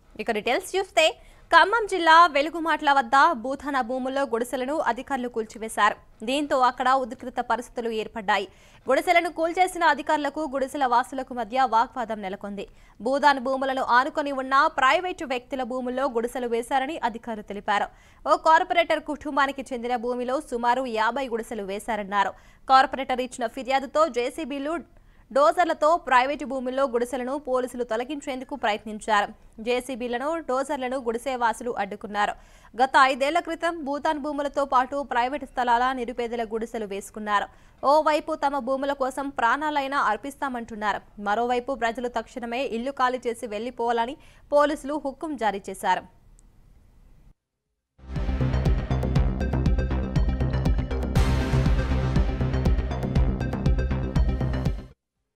ఇక డీటెయిల్స్ చూస్తే ఖమ్మం జిల్లా వెలుగుమాట్ల వద్ద భూథాన భూముల్లో గుడిసెలను అధికారులు కూల్చివేశారు దీంతో అక్కడ ఉద్రిక్త పరిస్థితులు ఏర్పడ్డాయి గుడిసెలను కూల్చేసిన అధికారులకు గుడిసెల వాసులకు మధ్య వాగ్వాదం నెలకొంది భూదాన్ భూములను ఆనుకొని ఉన్న ప్రైవేటు వ్యక్తుల భూముల్లో గుడిసెలు వేశారని అధికారులు తెలిపారు ఓ కార్పొరేటర్ కుటుంబానికి చెందిన భూమిలో సుమారు యాభై గుడిసెలు వేశారన్నారు కార్పొరేటర్ ఇచ్చిన ఫిర్యాదుతో జేసీబీలు డోజర్లతో ప్రైవేటు భూముల్లో గుడిసెలను పోలీసులు తొలగించేందుకు ప్రయత్నించారు జేసీబీలను డోజర్లను గుడిసెవాసులు అడ్డుకున్నారు గత ఐదేళ్ల క్రితం భూతాన్ భూములతో పాటు ప్రైవేటు స్థలాల నిరుపేదల గుడిసెలు వేసుకున్నారు ఓవైపు తమ భూముల కోసం ప్రాణాలైనా అర్పిస్తామంటున్నారు మరోవైపు ప్రజలు తక్షణమే ఇల్లు ఖాళీ చేసి వెళ్లిపోవాలని పోలీసులు హుక్కుం జారీ చేశారు